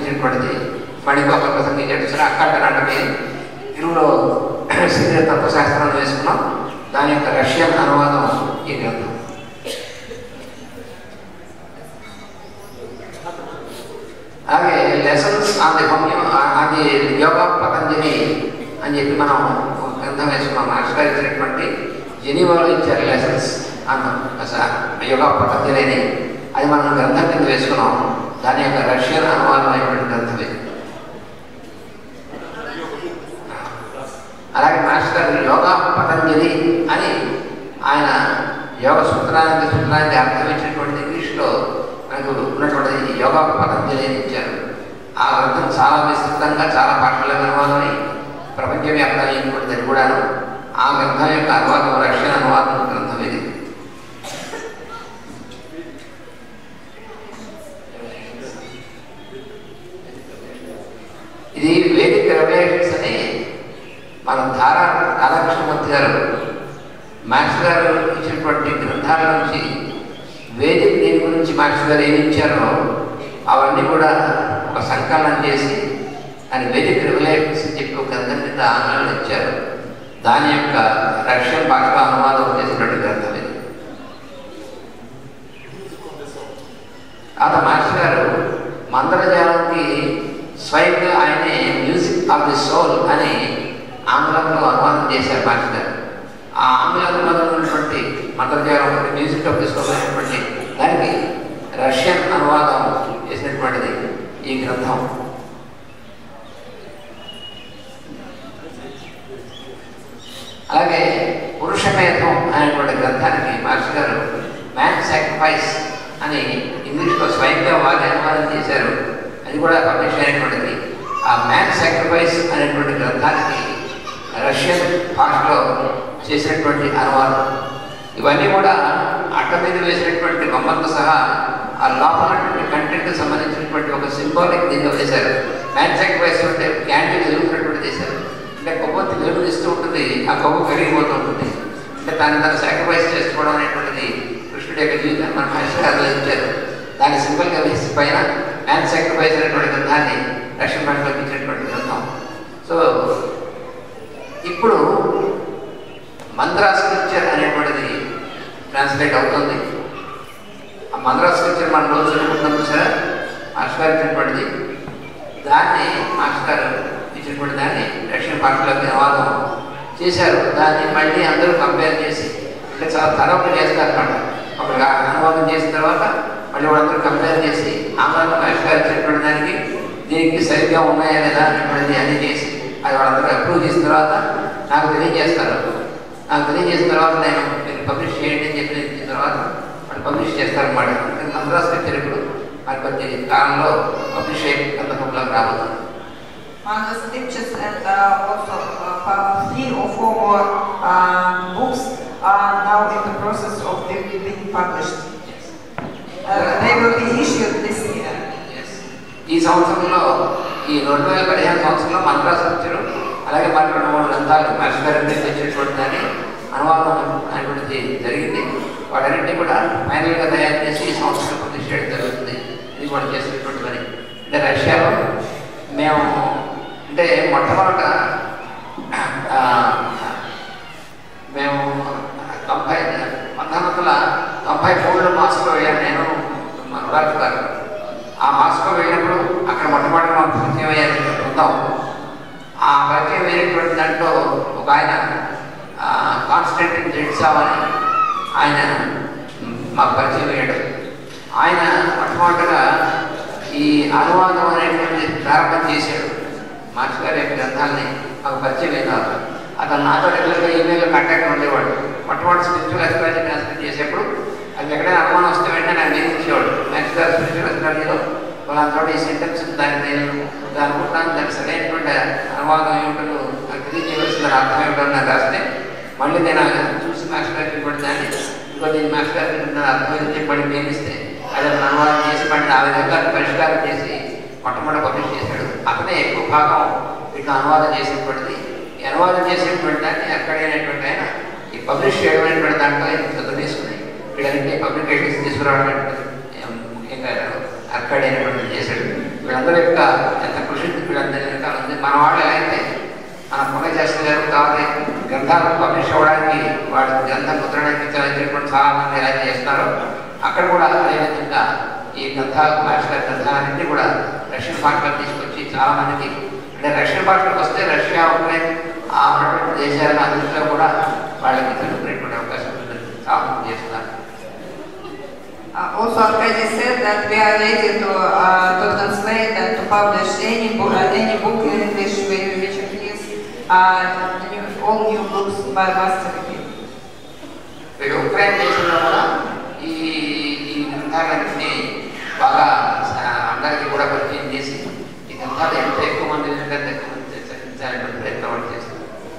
ప్రసంగించినటువంటిది మణిపాక ప్రసంగించాడు సరే అక్కడ నాటమే తెలుగులో శరీర తత్వశాస్త్రాన్ని వేసుకున్నాం దాని యొక్క రష్యన్ అనువాదం ఈ గ్రంథం అలాగే లెసన్స్ ఆన్ ది హోమియో అది యోగా పతంజలి అని చెప్పి మనం ఒక గ్రంథం వేసుకున్నాం మాస్టర్ గారు ఇచ్చినటువంటి జెనీవాలో ఇచ్చారు లెసన్స్ అన్నాం యోగా పతంజలి అని అది మనం గ్రంథం కింద వేసుకున్నాం దాని యొక్క రష్యన్ అనువాదం అయినటువంటి గ్రంథం ఇది అలాగే మాస్టర్ గారు యోగా పతంజలి అని ఆయన యోగ సూత్రానికి సూత్రానికి అర్థం ఇచ్చినటువంటి ఇంగ్లీష్లో మనకు ఉన్నటువంటి ఈ యోగా పతంజలి అని ఇచ్చారు ఆ గ్రంథం చాలా విస్తృతంగా చాలా భాషల్లో అనువాదమై ప్రపంచవ్యాప్తమైనటువంటిది అది కూడాను ఆ గ్రంథం యొక్క అనువాదం రష్యన్ అనువాదం గ్రంథం ఇది ఇది వేదిక రెవల్యూషన్స్ అని మన ధారా రాధాకృష్ణమూర్తి గారు మాస్టర్ గారు ఇచ్చినటువంటి గ్రంథాల నుంచి వేదిక దీని గురించి మాస్టర్ గారు ఏమి ఇచ్చారో అవన్నీ కూడా ఒక సంకలనం చేసి అని వేదిక రివలేషన్స్ అని చెప్పి ఒక గ్రంథం కింద ఆంగ్లంలో ఇచ్చారు దాని యొక్క రష్యన్ భాషలో అనువాదం చేసినటువంటి గ్రంథం ఇది అతను మాస్టర్ గారు మంత్రజాలానికి స్వయంగా ఆయనే మ్యూజిక్ ఆఫ్ ది సోల్ అని ఆంగ్లంలో అనువాదం చేశారు మాస్టర్ గారు ఆ ఆంగ్ల అనువాదం ఉన్నటువంటి మంత్రజాలం మ్యూజిక్ ఆఫ్ ది సోల్ అనేటువంటి దానికి రష్యన్ అనువాదం చేసినటువంటిది ఈ గ్రంథం అలాగే పురుషమేధం అనేటువంటి గ్రంథానికి మాస్టర్ గారు మ్యాన్ సాక్రిఫైస్ అని ఇంగ్లీష్లో స్వయంగా వారి అనువాదం చేశారు అది కూడా పబ్లిష్ అయినటువంటిది ఆ మ్యాన్ సాక్రిఫైస్ అనేటువంటి గ్రంథానికి రష్యన్ భాషలో చేసినటువంటి అనువాదం ఇవన్నీ కూడా అట్ట మీద వేసినటువంటి బొమ్మలతో సహా ఆ లోపల కంటెంట్ సంబంధించినటువంటి ఒక సింబాలిక్ దీంట్లో వేశారు మ్యాన్ సాక్రిఫైస్ అంటే క్యాంటీన్ వెలుగుతున్నటువంటి చేశారు అంటే కొవ్వొత్తి వెలుగు ఇస్తూ ఉంటుంది ఆ కొవ్వు కరిగిపోతూ ఉంటుంది అంటే దాన్ని తను సాక్రిఫైస్ చేసుకోవడం అనేటువంటిది కృష్ణుడి యొక్క జీవితాన్ని మన భాషగా ఇచ్చారు దాన్ని సింపుల్గా వేసి పైన మ్యాన్ సాక్రిఫైస్ అనేటువంటి గ్రంథాన్ని రష్యన్ భాషలో ఇచ్చినటువంటి గ్రంథం సో ఇప్పుడు మంత్రా స్క్రిప్చర్ అనేటువంటిది ట్రాన్స్లేట్ అవుతుంది ఆ మంత్రా స్క్రిప్చర్ మనం రోజు చదువుకుంటున్నాం సరే మాస్టర్ గారు ఇచ్చినటువంటిది దాన్ని మాస్టర్ గారు ఇచ్చినటువంటి దాన్ని రష్యన్ భాషలోకి అనువాదం చేశారు దాన్ని మళ్ళీ అందరూ కంపేర్ చేసి అంటే చాలా తరపులు చేస్తారు అన్నమాట ఒక అనువాదం చేసిన తర్వాత మళ్ళీ వాళ్ళందరూ కంపేర్ చేసి ఆంగ్లంలో మాస్టర్ గారు ఇచ్చినటువంటి దానికి దీనికి సరిగ్గా ఉన్నాయా లేదా అనేటువంటిది అన్ని చేసి అది వాళ్ళందరూ అప్రూవ్ చేసిన తర్వాత నాకు తెలియజేస్తారు నాకు తెలియజేసిన తర్వాత నేను మీరు పబ్లిష్ చేయండి అని చెప్పి ఇచ్చిన తర్వాత వాళ్ళు పబ్లిష్ చేస్తారన్నమాట మద్రాసు ఇప్పుడు మరి కొద్ది కాలంలో పబ్లిష్ అయ్యే సందర్భంలోకి రాబోతుంది Manga scriptures and uh, also uh, three or four more uh, books are now in the process of being being published. Uh, they will be issued this year. ఈ సంవత్సరంలో ఈ రెండు వేల పదిహేను సంవత్సరంలో మంత్రాస్ వచ్చారు అలాగే మరి రెండు మూడు గ్రంథాలు మాస్టర్ గారి నుంచి తెచ్చినటువంటి దాన్ని అనువాదం అనేటువంటిది జరిగింది వాటన్నింటినీ కూడా ఫైనల్గా తయారు చేసి ఈ సంవత్సరం పబ్లిష్ చేయడం జరుగుతుంది ఇది కూడా చేసినటువంటి పని అంటే రష్యాలో మేము అంటే మొట్టమొదట ఆ, మేము తొంభై పంతొమ్మిది వందల తొంభై మూడులో మాస్కో వెళ్ళాను నేను మా రుడాల్ఫ్ గారు ఆ మాస్కో వెళ్ళినప్పుడు అక్కడ మొట్టమొదటి మాకు పరిచయం అయ్యారు బృందం ఆ పరిచయం అయినటువంటి దాంట్లో ఒక ఆయన కాన్స్టెంటిన్ జెడ్సావ్ అని ఆయన మ్, మాకు పరిచయం అయ్యాడు ఆయన మొట్టమొదటిగా ఈ అనువాదం అనేటువంటి ప్రారంభం చేశాడు మాస్టర్ గారి యొక్క గ్రంథాలని మాకు పరిచయం అయినారు అతను నాతో రెగ్యులర్గా ఈమెయిల్ కాంటాక్ట్ ఉండేవాడు మొట్టమొదటి స్పిరిచువల్ ఎస్ట్రాలజీ ట్రాన్స్లేట్ చేసేప్పుడు అది ఎక్కడైనా అనుమానం వస్తే వెంటనే నాకు నేను ఇచ్చేవాడు నెక్స్ట్ గారు స్పిరిచువల్ ఎస్ట్రాలజీలో వాళ్ళంతా ఈ సెంటెన్స్ దాన్ని నేను దాని అనుకుంటాను దానికి సరైనటువంటి అనువాదం ఏమిటో నాకు తెలియజేయవలసిన అర్థం ఏమిటో నాకు రాస్తే మళ్ళీ నేను ఆ చూసి మాస్టర్ గారికి ఇవ్వడం దాన్ని ఇంకో దీన్ని మాస్టర్ గారికి దాని అర్థం అయితే మళ్ళీ మేమిస్తే అది అతను అనువాదం చేసి మళ్ళీ ఆ విధంగా పరిష్కారం చేసి మొట్టమొదటి పబ్లిష్ చేశాడు అతనే ఎక్కువ భాగం ఇట్లా అనువాదం చేసేటువంటిది ఈ అనువాదం చేసేటువంటి దాన్ని అక్కడైనటువంటి ఆయన ఈ పబ్లిష్ చేయడమైనటువంటి దాంట్లో ఆయన శ్రద్ధ తీసుకుని వీళ్ళంటే పబ్లికేషన్స్ తీసుకురావడం ముఖ్యంగా అక్కడైనటువంటి చేశాడు వీళ్ళందరి యొక్క ఎంత కృషి వీళ్ళందరి వెనకాల ఉంది మన వాళ్ళు ఎలా అయితే మన పుణ్య చేస్తున్నారు కాబట్టి గ్రంథాలు పబ్లిష్ అవ్వడానికి వాడు గ్రంథం ముద్రణకి చదివినటువంటి చాలా మంది ఎలా చేస్తున్నారో అక్కడ కూడా అదేవిధంగా ఈ గ్రంథాలు మాస్టర్ గ్రంథాలన్నింటినీ కూడా రష్యన్ భాషలో తీసుకొచ్చి చాలా మందికి అంటే రష్యన్ భాషలోకి వస్తే రష్యా ఉక్రెయిన్ ఆ ఉన్నటువంటి దేశాల అన్నింటిలో కూడా వాళ్ళకి చదువుకునేటువంటి అవకాశం ఉంటుంది చాలా మంది చేస్తున్నారు Uh, also, Arkady said that we are ready to uh, to translate and to publish any book, uh, any book in English which which appears, uh, new, all new books by Master King. ఇక Ukraine దేశంలో కూడా ఈ ఈ గ్రంథాలన్నింటినీ బాగా ఆ, అందరికీ కూడా పరిచయం చేసి ఈ గ్రంథాలు ఎంత ఎక్కువ మంది ఎంత ఎక్కువ మంది చదివించాలనే ప్రయత్నం వాళ్ళు చేస్తారు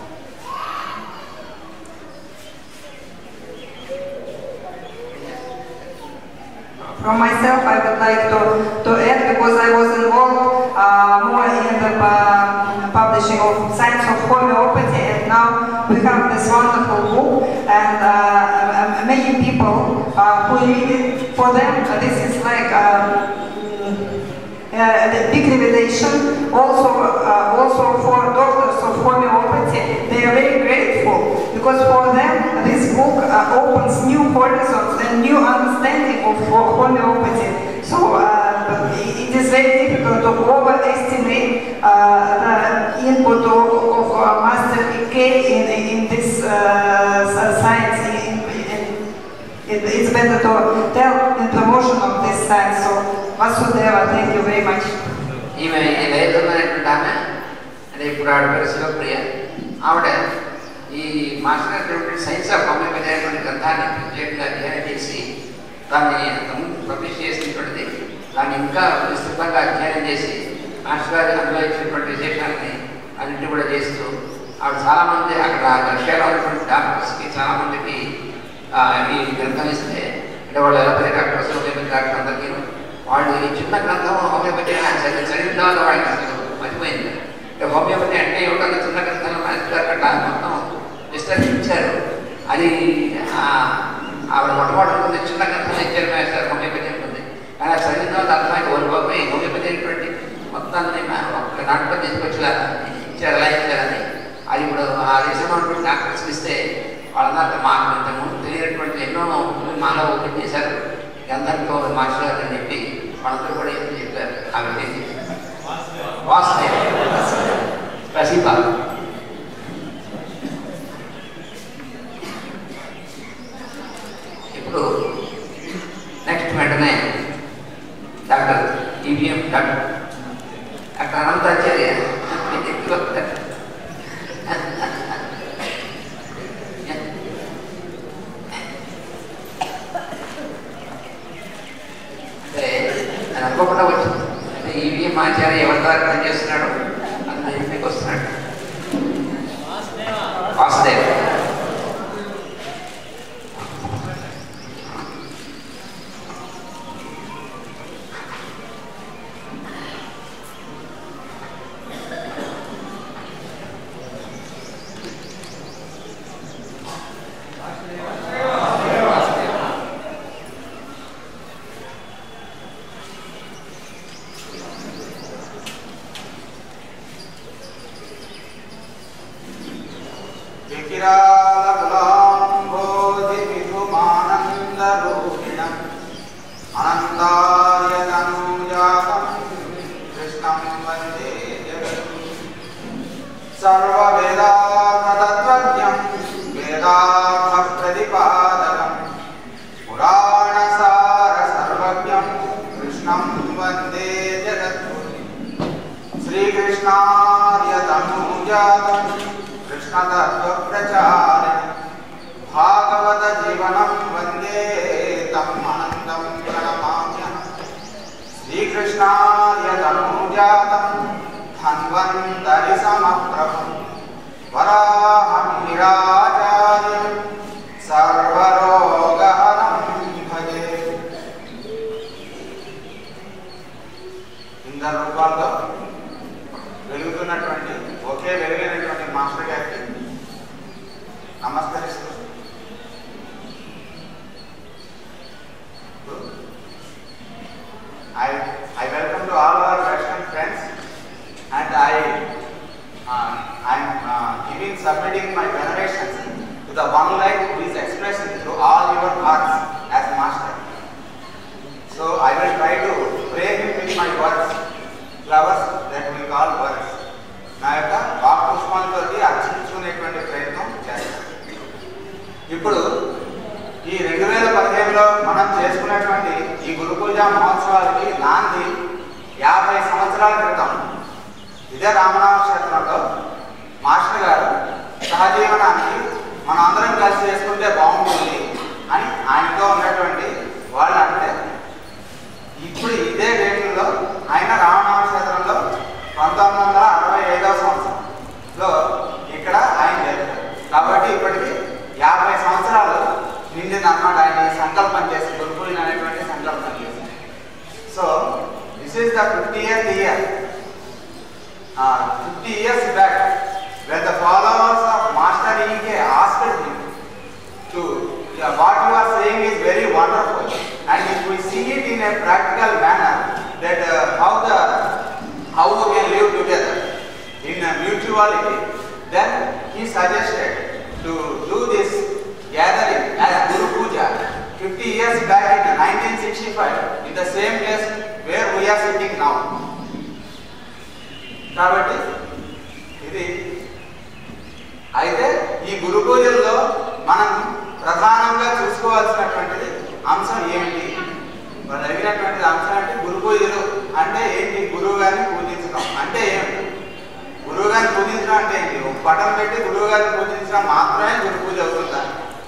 From myself, I would like to, to add because I was involved uh, more in the uh, publishing of Science of Homeopathy, and now we have this wonderful book, and uh, uh, many people uh, who read it, for them, uh, this is like. Um, uh, the big revelation. Also, uh, also for doctors of homeopathy, they are very grateful because for them this book uh, opens new horizons and new understanding of ho- homeopathy. So uh, it is very difficult to overestimate uh, the input of, of uh, Master Ike in, in this uh, science. In, in, it, it's better to tell in promotion of this science. So Vasudeva, thank you very much. ఈమె ఈ వైద్యమైనటువంటి ఆమె అంటే ఇప్పుడు ఆవిడ పేరు శివప్రియ ఆవిడ ఈ master అయినటువంటి సైన్స్ ఆఫ్ హోమియోపతి అనేటువంటి గ్రంథాన్ని ప్రత్యేకంగా అధ్యయనం చేసి దాన్ని అంతకుముందు పబ్లిష్ చేసినటువంటిది దాన్ని ఇంకా విస్తృతంగా అధ్యయనం చేసి మాస్టర్ గారి అందులో ఇచ్చినటువంటి విశేషాలని అన్నింటినీ కూడా చేస్తూ ఆవిడ చాలామంది అక్కడ రష్యాలో ఉన్నటువంటి డాక్టర్స్కి చాలామందికి ఆ, ఈ గ్రంథం ఇస్తే అంటే వాళ్ళు ఎలోపతి డాక్టర్స్ హోమియోపతి డాక్టర్ అందరికీ వాళ్ళు ఈ చిన్న గ్రంథం హోమియోపతి అని చదివి చదివిన తర్వాత వాళ్ళకి అసలు మర్చిపోయింది అంటే హోమియోపతి అంటే ఏమిటో చిన్న గ్రంథంలో మాస్టర్ గారు అట్లా మొత్తం విస్తరించారు అది ఆ, ఆవిడ మొట్టమొదటి ఉంటుంది చిన్న గ్రంథం ఇచ్చారు మాస్టర్ హోమియోపతి ఉంటుంది కానీ అది చదివిన తర్వాత అర్థమైంది ఓరి బాబు ఈ హోమియోపతి అనేటువంటి మొత్తాన్ని మా- ఒక్క దాంట్లో తీసుకొచ్చి ఇలా ఇచ్చారు ఎలా ఇచ్చారని అది ఇప్పుడు ఆ దేశంలో ఉన్నటువంటి డాక్టర్స్కి ఇస్తే వాళ్ళందరూ మాకు ఇంతకుముందు తెలియనటువంటి ఎన్నో మాలో ఓపెన్ చేశారు అందరితో మాస్టర్ గారు అని చెప్పి వాళ్ళందరూ కూడా ఏం చెప్పారు ఆ విషయం వాసుదేవ్ ప్రసీప ఇప్పుడు నెక్స్ట్ వెంటనే doctor EVM doctor doctor Anantacharya అంటే అది అనుకోకుండా వచ్చింది అంటే ఈవీఎం ఆచార్య ఎవరి ద్వారా పనిచేస్తున్నాడు అతను ఇంటికి వస్తున్నాడు వాసుదేవ్ వికిరాలకులాంబోధివిధుమానందరూపిణం అనంతార్యతనూజాతం కృష్ణం వందే జగద్గురుం. సర్వవేదార్థతత్వజ్ఞం వేదార్థప్రతిపాదకం పురాణసార సర్వజ్ఞం కృష్ణం వందే జగద్గురుం శ్రీకృష్ణార్యతనూజాతం కృష్ణతత్వప్రచారిణం భాగవత జీవనం వందే తం అనంతం ప్రణమామ్యహం శ్రీకృష్ణార్యతనూజాతం ధన్వంతరి సమప్రభం వరాహమిరాచార్యం సర్వరోగహరం భజే ఇందరు రూపాలతో వెలుగుతున్నటువంటి ఒకే వెలుగైనటువంటి మాస్టర్ గారికి నమస్కరిస్తూ I, I welcome to all our Vaishnava flowers that we call birds నా యొక్క వాక్ పుష్పాలతో అర్చించుకునేటువంటి ప్రయత్నం చేస్తాను ఇప్పుడు ఈ రెండు వేల పదిహేనులో మనం చేసుకున్నటువంటి ఈ గురు పూజ మహోత్సవాలకి నాంది యాభై సంవత్సరాల క్రితం ఇదే రామనామ క్షేత్రంలో మాస్టర్ గారు సహజీవనానికి మనం అందరం కలిసి చేసుకుంటే బాగుంటుంది అని ఆయనతో ఉన్నటువంటి వాళ్ళు అంటే ఇప్పుడు ఇదే డేట్లో ఆయన రామనామ క్షేత్రంలో పంతొమ్మిది వందల అరవై ఐదవ సంవత్సరంలో ఇక్కడ ఆయన చేశారు కాబట్టి ఇప్పటికి యాభై సంవత్సరాలు నిండింది అన్నమాట ఆయన ఈ సంకల్పం చేసి గురుకులు అనేటువంటి సంకల్పం చేసి so this is the fifty years year fifty years back when the followers of Master E.K. asked him to yeah, what you are saying is very wonderful and if we see it in a practical manner that uh, how the how we can live together in a mutuality then he suggested to do this gathering as Guru Puja 50 years back in 1965 in the same place where we are sitting now కాబట్టి ఇది అయితే ఈ గురు పూజల్లో మనం ప్రధానంగా చూసుకోవాల్సినటువంటిది అంశం ఏమిటి వాళ్ళు అడిగినటువంటిది అంశం అంటే గురు పూజలు అంటే ఏంటి గురువు గారిని పూజించడం అంటే ఏమిటి గురువు గారిని పూజించడం అంటే ఏంటి ఒక పటం పెట్టి గురువు గారిని పూజించడం మాత్రమే గురు పూజ అవుతుందా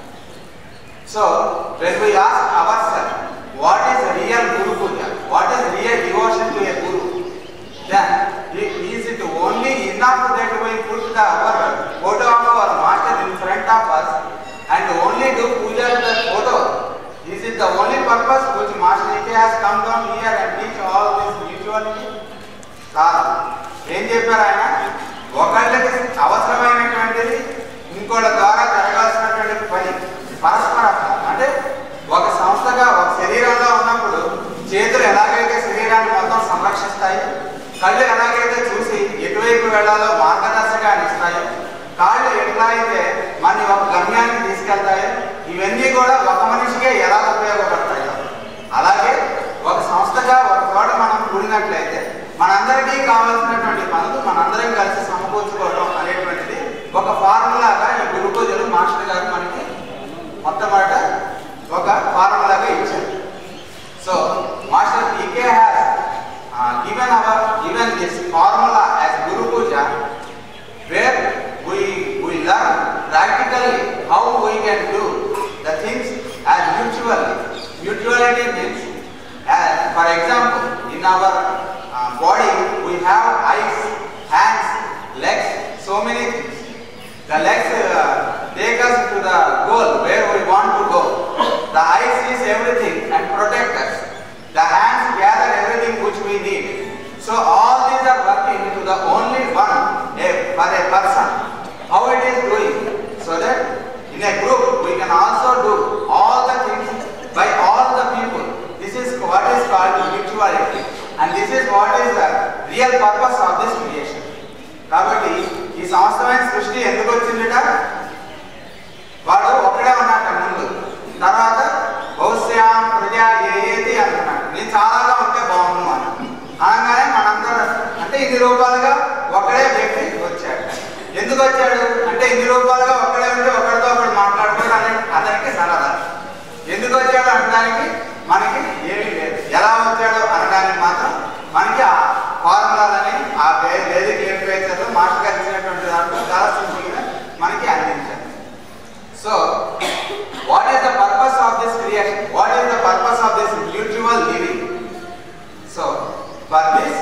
so when we ask ourselves what is real guru puja what is real devotion to a guru then i- is it only enough that we put the our photo of our master in front of us and only do puja to the photo is it the only purpose which master Ike has come down here and teach all this mutuality కాదు ఏం చెప్పారు ఆయన ఒకళ్ళకి అవసరమైనటువంటిది ఇంకోళ్ళ ద్వారా జరగాల్సినటువంటి పని పరస్పర అంటే ఒక సంస్థగా ఒక శరీరంలో ఉన్నప్పుడు చేతులు ఎలాగైతే శరీరాన్ని మొత్తం సంరక్షిస్తాయి కళ్ళు ఎలాగైతే చూసి ఎటువైపు వెళ్ళాలో మార్గదర్శకాన్ని ఇస్తాయో కాళ్ళు ఎట్లా అయితే మన ఒక గమ్యానికి తీసుకెళ్తాయో ఇవన్నీ కూడా ఒక మనిషికే ఎలా ఉపయోగపడతాయో అలాగే ఒక సంస్థగా ఒక చోట మనం కూడినట్లయితే మనందరికీ కావాల్సినటువంటి పనులు మనందరం కలిసి సమకూర్చుకోవడం అనేటువంటిది ఒక ఫార్ములాగా ఈ గురు పూజలు మాస్టర్ గారు మనకి మొట్టమొదట ఒక ఫార్ములాగా ఇచ్చారు so Master PK has given our given this formula as guru puja where we we learn practically how we can do the things as mutually mutuality means as for example in our uh, body we have eyes hands legs so many things the legs uh, take us to the goal where we want to go the eyes sees everything and protect us the hands gather everything which we need so all these are working to the only one a, for a person how it is doing so that in a group we can also do all the things by all the people this is what is called mutuality and this is what is the real purpose of this creation కాబట్టి ఈ సంవత్సరమైన సృష్టి ఎందుకు వచ్చిందిట వాడు ఒక్కడే ఉన్నట్ట ముందు తర్వాత బహుశ్యాం ప్రజా ఏది అంటున్నాడు నేను చాలాగా ఉంటే బాగుండు అని అనగానే మనందరం అంటే ఇన్ని రూపాయలుగా ఒకడే వ్యక్తి వచ్చాడు ఎందుకు వచ్చాడు అంటే ఇన్ని రూపాయలుగా ఒక్కడే ఉంటే ఒకరితో ఒకడు మాట్లాడుకోవడం అనే అతనికి సరదా ఎందుకు వచ్చాడు అనడానికి మనకి ఏమీ లేదు ఎలా వచ్చాడు అనడానికి మాత్రం మనకి ఆ ఫార్ములాలని ఆ వే- వేదిక లిటరేచర్లో మాస్టర్ గారు ఇచ్చినటువంటి దాంట్లో చాలా సింపుల్గా మనకి అందించారు so what is the purpose of this creation what is the purpose of this mutual living so for this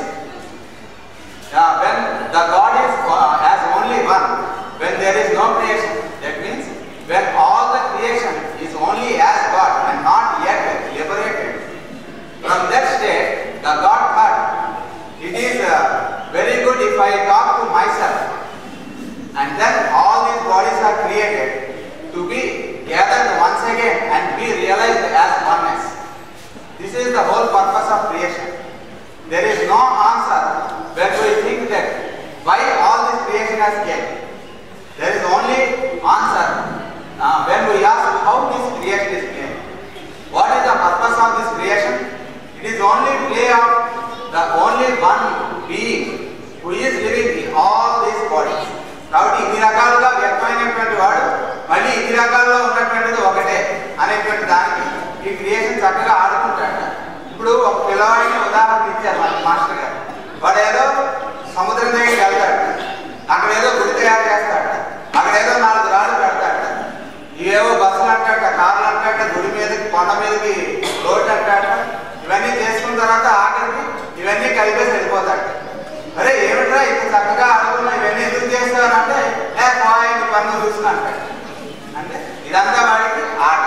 uh, when the God is uh, as only one, when there is no creation, that means when all the creation is only as God and not yet liberated. From that state, the God thought, it is uh, very good if I talk to myself. And then all these bodies are created to be gathered once again and be realized as oneness. This is the whole purpose of creation. There is no answer when we think that why all this creation has came. There is only answer uh, when we ask how this creation is came. What is the purpose of this creation? It is only play of the only one being who is living in all these bodies. కాబట్టి ఇన్ని రకాలుగా వ్యక్తమైనటువంటి వాడు మళ్ళీ ఇన్ని రకాల్లో ఉన్నటువంటిది ఒకటే అనేటువంటి దానికి ఈ క్రియేషన్ చక్కగా ఆడుకుంటాడు ఇప్పుడు ఒక పిల్లవాడిని ఉదాహరణ ఇచ్చారు మన మాస్టర్ గారు వాడు ఏదో సముద్రం దగ్గరికి వెళ్తాడు అక్కడ ఏదో గుడి తయారు చేస్తాడు అక్కడ ఏదో నాలుగు రాళ్ళు పెడతాడు ఏవో బస్సులు అంటాట కార్లు అంటాట గుడి మీదకి కొండ మీదకి రోడ్డు అంటాట ఇవన్నీ చేసుకున్న తర్వాత ఆఖరికి ఇవన్నీ కలిపేసి వెళ్ళిపోతాడు అరే ఏమిట్రా ఇంత చక్కగా ఆడుకున్నా ఇవన్నీ ఎందుకు చేస్తారంటే ఏ పాయింట్ పన్ను చూసిన అంటాడు అంటే ఇదంతా వాడికి ఆట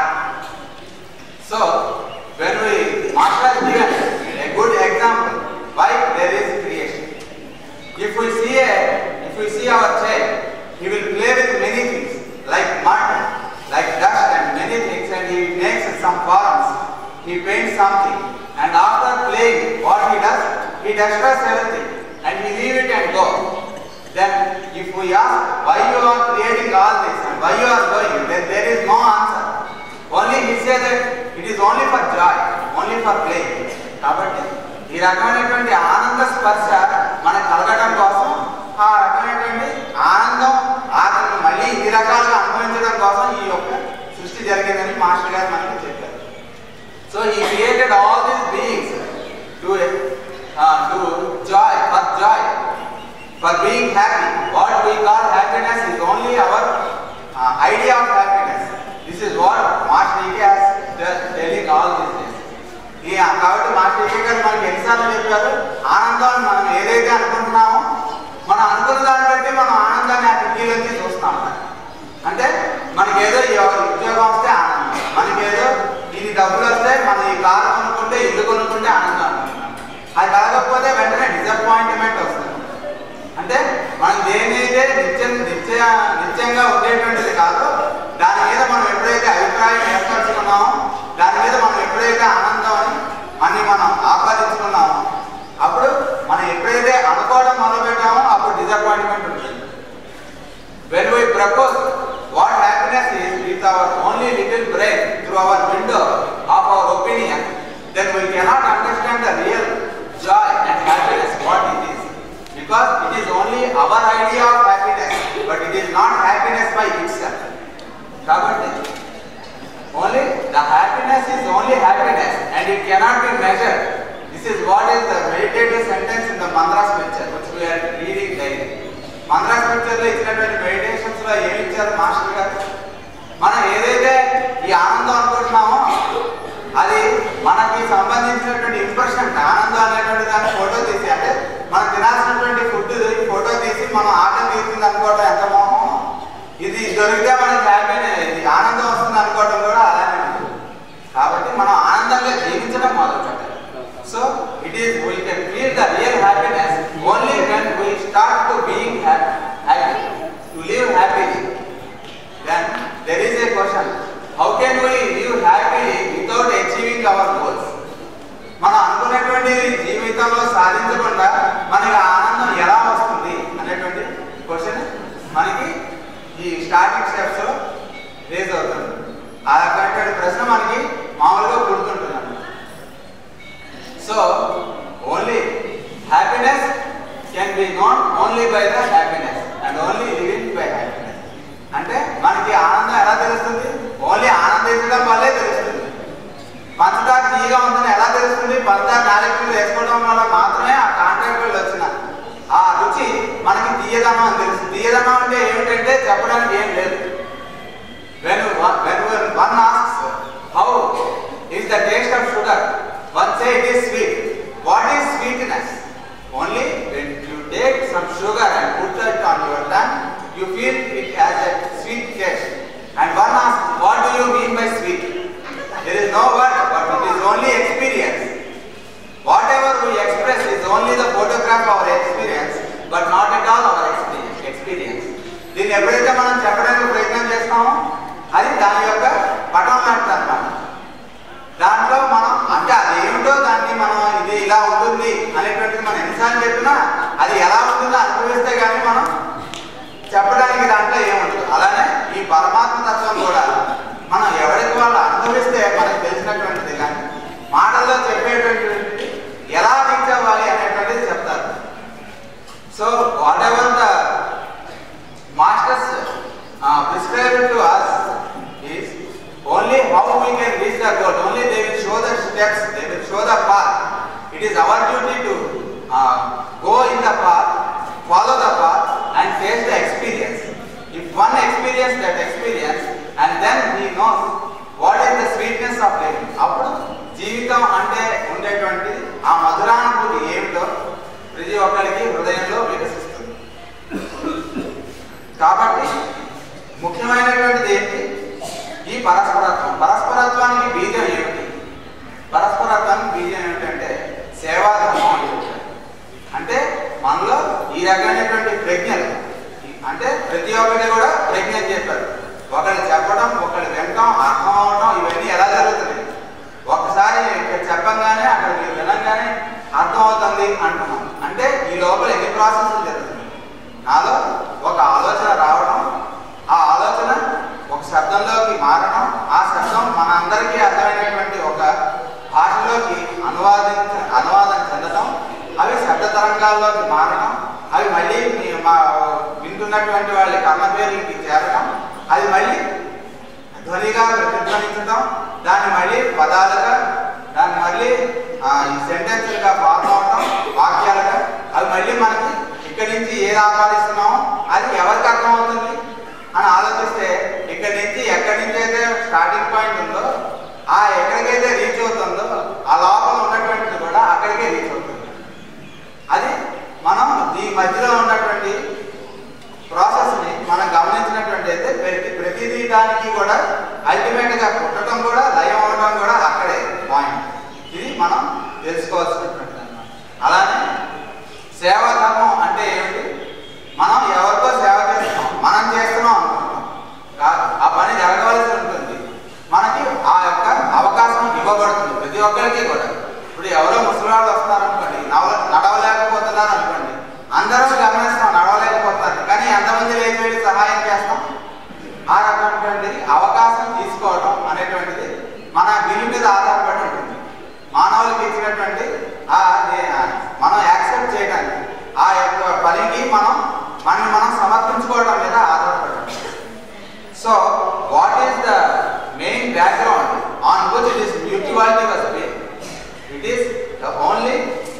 so when we master is given a good example why there is creation if we see a if we see our child he will play with many things like mud like dust and many things and he makes some forms he paints something and after playing what he does he destroys everything and he leave it and go then if we ask why you are creating all this and why you are going then there is no answer only he says that it is only for joy only for play కాబట్టి ఈ రకమైనటువంటి ఆనంద స్పర్శ మనకు కలగడం కోసం ఆ రకమైనటువంటి ఆనందం ఆనందం మళ్ళీ ఇన్ని రకాలుగా అనుభవించడం కోసం ఈ యొక్క సృష్టి జరిగిందని మాస్టర్ గారు మనకి చెప్పారు so he created all these beings to to joy for joy for being happy. What we call happiness is only our uh, idea of happiness. This is what Master Ike has just telling all these days. ఈ కాబట్టి master ike గారు మనకి ఎన్నిసార్లు చెప్పారు ఆనందం మనం ఏదైతే అనుకుంటున్నామో మనం అనుకున్న దాన్ని బట్టి మనం ఆనందాన్ని ఆ కిటికీలోంచి చూస్తాం అంటే మనకి ఏదో ఈ ఉద్యోగం వస్తే ఆనందం మనకి ఏదో ఇది డబ్బులు వస్తే మనం ఈ కారు కొనుక్కుంటే ఇల్లు కొనుక్కుంటే ఆనందం అనుకుంటాం అది కలగకపోతే వెంటనే డిసప్పాయింట్మెంట్ వస్తుంది అంటే మనం దేనైతే నిత్యం నిత్య నిత్యంగా ఉండేటువంటిది కాదో దాని మీద మనం ఎప్పుడైతే అభిప్రాయం ఏర్పరచుకున్నామో దాని మీద మనం ఎప్పుడైతే ఆనందం అని అని మనం ఆపాదించుకున్నామో అప్పుడు మనం ఎప్పుడైతే అనుకోవడం మొదలు పెట్టామో అప్పుడు డిసప్పాయింట్మెంట్ ఉంటుంది when we propose what happiness is with our only little brain through our window of our opinion, then we cannot understand the real joy and happiness what it is. Because it is only our idea of happiness, but it is not happiness by itself. కాబట్టి only the happiness is only happiness and it cannot be measured. This is what is the meditative sentence in the mantra scripture which we are reading daily. మంద్రా scripture లో ఇచ్చినటువంటి meditations లో ఏమి ఇచ్చారు master గారు మనం ఏదైతే ఈ ఆనందం అనుకుంటున్నామో అది మనకి సంబంధించినటువంటి ఇంప్రెషన్ ఆనందం అనేటువంటి దాన్ని ఫోటో తీసి అంటే మనం తినాల్సినటువంటి ఫుడ్ ఫోటో తీసి మనం ఆకలి తీరుతుంది అనుకోవడం ఎంత మోహం ఇది దొరికితే మనకి హ్యాపీ ఇది ఆనందం వస్తుంది అనుకోవడం కూడా అలానే ఉంటుంది కాబట్టి మనం ఆనందంగా జీవించడం మొదలు పెట్టాలి so it is we can feel the real happiness only when we start to being happy to live happily then there is a question how can we live happily without achieving our goals మనం అనుకున్నటువంటి జీవితంలో సాధించకుండా మనకి ఆ ఆనందం ఎలా వస్తుంది అనేటువంటి question మనకి ఈ స్టార్టింగ్ స్టెప్స్ లో రేజ్ అవుతుంది ఆ రకమైనటువంటి ప్రశ్న మనకి మామూలుగా పుడుతుంటుంది so only happiness can be known only by the happiness and only living by happiness అంటే మనకి ఆనందం ఎలా తెలుస్తుంది ఓన్లీ ఆనందించడం వల్లే తెలుస్తుంది పంచదార తీయగా ఉందని ఎలా తెలుస్తుంది పంచదార నాలుగు మీద వేసుకోవడం వల్ల మాత్రమే ఆ కాంట్రాక్ట్ వచ్చిన ఆ రుచి మనకి తీయదనం అని తెలుసు తీయదనం అంటే ఏమిటంటే చెప్పడానికి ఏం లేదు when when one asks how is the taste of sugar one say it is sweet what is sweetness only when you take some sugar and put that on your tongue you feel it has a sweet taste and one ask what do you mean by sweet There is no word, but it is only experience. Whatever we express is only the photograph of our experience, but not at all our experience. experience. దీన్ని ఎప్పుడైతే మనం చెప్పడానికి ప్రయత్నం చేస్తామో అది దాని యొక్క పటం లాంటిది అన్నమాట దాంట్లో మనం అంటే అది ఏమిటో దాన్ని మనం ఇది ఇలా ఉంటుంది అనేటువంటిది మనం ఎన్నిసార్లు చెప్పినా అది ఎలా ఉంటుందో అనుభవిస్తే కానీ మనం చెప్పడానికి దాంట్లో ఏముంటుంది అలానే ఈ పరమాత్మ తత్వం కూడా మనం ఎవరికి వాళ్ళు అనుభవిస్తే మనకు తెలిసినటువంటిది కానీ మాటల్లో చెప్పేటువంటిది ఎలా రీచ్ అవ్వాలి అనేటువంటిది చెప్తారు go in the path, follow the path, and face the experience. If one experience that experience, and then he knows what is the sweetness of living. అప్పుడు జీవితం అంటే ఉండేటువంటి ఆ మధురానుభూతి ఏమిటో ప్రతి ఒక్కరికి హృదయంలో వికసిస్తుంది కాబట్టి ముఖ్యమైనటువంటిది ఏంటి ఈ పరస్పరత్వం పరస్పరత్వానికి బీజం ఏమిటి పరస్పరత్వానికి బీజం ఏమిటంటే సేవాధర్మం అని చెప్తారు అంటే మనలో ఈ రకమైనటువంటి ప్రజ్ఞలు అంటే ప్రతి ఒక్కటి కూడా ప్రజ్ఞ అని చెప్పారు ఒకళ్ళు చెప్పడం ఒకళ్ళు వినటం అర్థం అవడం ఇవన్నీ ఎలా జరుగుతున్నాయి ఒక్కసారి ఇక్కడ చెప్పంగానే అక్కడ మీరు వినంగానే అర్థం అవుతుంది అంటున్నాం అంటే ఈ లోపల ఎన్ని ప్రాసెస్లు జరుగుతున్నాయి నాలో ఒక ఆలోచన రావడం ఆ ఆలోచన ఒక శబ్దంలోకి మారడం ఆ శబ్దం మనందరికీ అర్థమైనటువంటి ఒక భాషలోకి అనువాదించ అనువాదం చెందడం అవి శబ్ద తరంగాల్లోకి మారడం అవి మళ్ళీ మీ- మా వింటున్నటువంటి వాళ్ళ కర్మపేర్లకి చేరడం అది మళ్ళీ ధ్వనిగా ప్రతిధ్వనించడం దాన్ని మళ్ళీ పదాలుగా దాన్ని మళ్ళీ ఆ, ఈ సెంటెన్స్లుగా ఫామ్ అవడం వాక్యాలుగా అవి మళ్ళీ మనకి ఇక్కడి నుంచి ఏది ఆపాదిస్తున్నామో అది ఎవరికి అర్థమవుతుంది అని ఆలోచిస్తే ఇక్కడి నుంచి ఎక్కడి నుంచి అయితే స్టార్టింగ్ పాయింట్ ఉందో ఆ ఎక్కడికైతే రీచ్ అవుతుందో ఆ లోపల ఉన్నటువంటిది కూడా అక్కడికే రీచ్ అవుతుంది అది మనం ఈ మధ్యలో ఉన్నటువంటి ప్రాసెస్ ని మనం గమనించినటువంటి అయితే ప్రతి ప్రతిదీ దానికి కూడా అల్టిమేట్ గా పుట్టడం కూడా లయం అవడం కూడా అక్కడే పాయింట్ ఇది మనం తెలుసుకోవాల్సినటువంటి అన్నమాట అలానే సేవా ధర్మం అంటే ఏమిటి మనం ఎవరికో సేవ చేస్తున్నాం మనం చేస్తున్నాం అనుకుంటాం కాదు ఆ పని జరగవలసి ఉంటుంది మనకి ఆ యొక్క అవకాశం ఇవ్వబడుతుంది ప్రతి ఒక్కరికి కూడా ఇప్పుడు ఎవరో ముసలివాళ్ళు వస్తున్నారనుకోండి నడవ నడవలేకపోతున్నారు అనుకోండి అందరం గమనిస్తాం నడవలేకపోతున్నారు కానీ ఎంతమంది లేచి వెళ్ళి సహాయం చేస్తాం ఆ రకమైనటువంటి అవకాశం తీసుకోవడం అనేటువంటిది మన విని మీద ఆధారపడి ఉంటుంది మానవులకు ఇచ్చినటువంటి ఆ దే- ఆ మనం యాక్సెప్ట్ చేయడానికి ఆ యొక్క పనికి మనం మనం మనం సమర్పించుకోవడం మీద ఆధారపడి ఉంటుంది so what is the main background on which it is mutuality was built? It is the only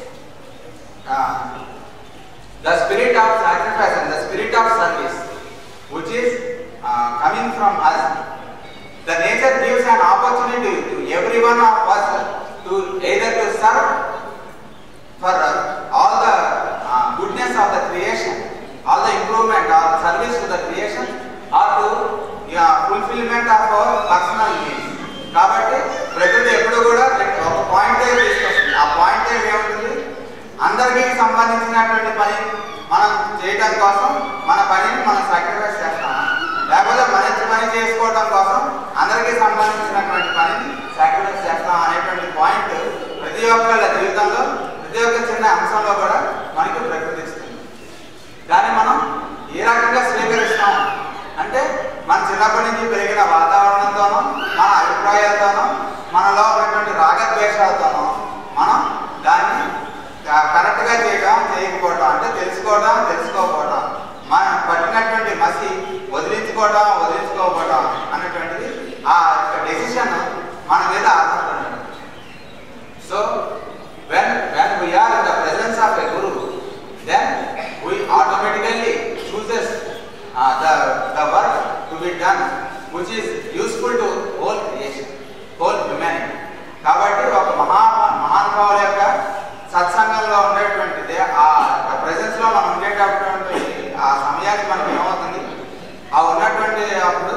uh, the spirit of sacrifice and the spirit of service which is uh, coming from us. The nature gives an opportunity to every one of us to either to serve for uh, all the uh, goodness of the creation, all the improvement or service to the creation, or to yeah, fulfillment of our personal needs. కాబట్టి ప్రకృతి ఎప్పుడు కూడా రెండు- ఒక point తీసుకొస్తుంది ఆ point ఏముంటుంది అందరికీ సంబంధించినటువంటి పని మనం చేయడం కోసం మన పనిని మనం సాక్రిఫైస్ చేస్తాం లేకపోతే మంచి పని చేసుకోవడం కోసం అందరికీ సంబంధించినటువంటి పనిని సాక్రిఫైస్ చేస్తాం అనేటువంటి పాయింట్ ప్రతి ఒక్కళ్ళ జీవితంలో ప్రతి ఒక్క చిన్న అంశంలో కూడా మనకి ప్రకృతిస్తుంది దాన్ని మనం ఏ రకంగా స్వీకరిస్తాం అంటే మన చిన్నప్పటి నుంచి పెరిగిన వాతావరణంతోనో మన అభిప్రాయాలతోనో మనలో ఉన్నటువంటి రాగద్వేషాలతోనో మనం దాన్ని క- కరెక్ట్గా చేయడం చేయకపోవడం అంటే తెలుసుకోవడం తెలుసుకోకపోవడం మనం పట్టినటువంటి మసి వదిలించుకోవడం వదిలించుకోకపోవడం అనేటువంటిది ఆ యొక్క డెసిషన్ మన మీద ఆధారపడి ఉంటుంది. So, when when we are in the presence of a guru, then we automatically chooses uh, the the work to be done, which is useful to whole creation, whole humanity. కాబట్టి ఒక మహా మహానుభావుల యొక్క సత్సంగంలో ఉండేటువంటిది ఆ ప్రెసెన్స్ లో మనం ఉండేటటువంటి ఆ సమయానికి మనకి ఏమవుతుంది ఆ ఉన్నటువంటి అప్పుడు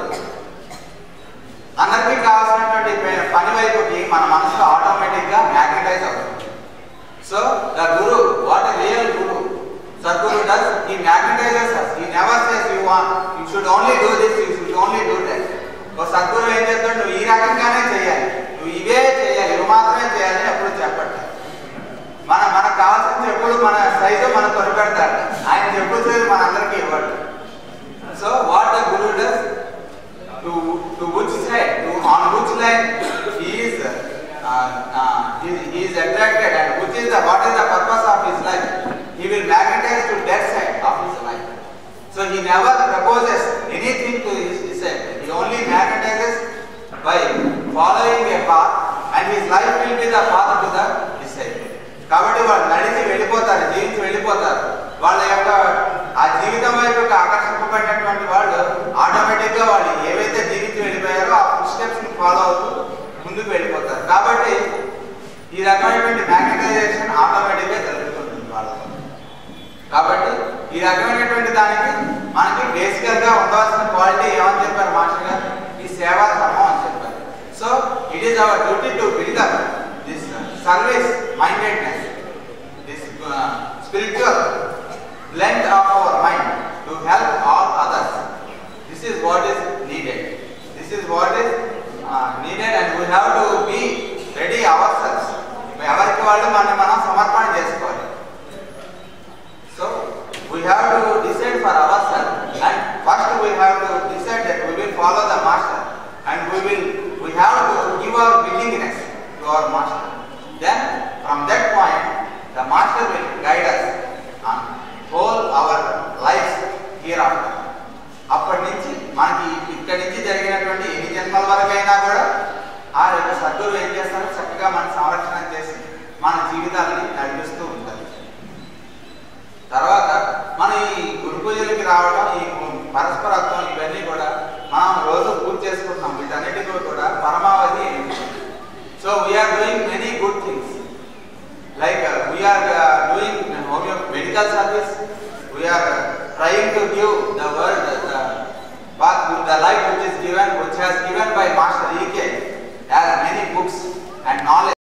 అందరికీ కావాల్సినటువంటి ప- పని వైపుకి మన మనసు ఆటోమేటిక్ గా మ్యాగ్నటైజ్ అవుతుంది so the guru what real guru Sadguru does he magnetizes he never says you want you should only do this you should only do that ఓ సద్గురు ఏం చెప్తాడు నువ్వు ఈ రకంగానే చేయాలి నువ్వు ఇవే చేయాలి ఇవి మాత్రమే చేయాలి అని ఎప్పుడు చెప్పట్లేదు మన మనకు కావాల్సిన చెప్పులు మన సైజు మనకు కొనిపెడతాడు ఆయన చెప్పులు సైజు మనందరికీ ఇవ్వడు so what the guru does to to which side, to on which line he is uh, uh, he, he is attracted and which is the what is the purpose of his life. He will magnetize to that side of his life. So he never proposes anything to his disciple. He only magnetizes by following a path and his life will be the path to the disciple. కాబట్టి వాళ్ళు నడిచి వెళ్ళిపోతారు జీవించి వెళ్ళిపోతారు కాబట్టి ఈ రకమైనటువంటి దానికి మనకి బేసికల్ గా ఉండవలసిన క్వాలిటీ ఏమని చెప్పారు మాస్టర్ గారు ఈ సేవా ధర్మం అని చెప్పారు so it is our duty to build up this service mindedness this spiritual blend of our mind to help all others. This is what is needed. This is what is uh, needed and we have to be ready ourselves. ఎవరికి వాళ్ళు మనం మనం సమర్పణ చేసుకోవాలి so we have to decide for ourselves and first we have to decide that we will follow the master and we will we have to give our willingness to our master then from that point the master will guide us on whole our lives hereafter అప్పటి నుంచి మనకి ఇక్కడి నుంచి జరిగినటువంటి ఎన్ని జన్మల వరకైనా కూడా ఆ యొక్క సద్గురు ఏం చేస్తారు చక్కగా మన సంరక్షణ చేసి మన జీవితాలని నడిపిస్తూ ఉంటారు తర్వాత మన ఈ గురు పూజలకి రావడం ఈ పరస్పరత్వం ఇవన్నీ కూడా మనం రోజు పూజ చేసుకుంటున్నాం వీటన్నిటికీ కూడా పరమావధి ఏంటి so we are doing many good things like uh, we are uh, doing homeo medical service we are uh, trying to give the world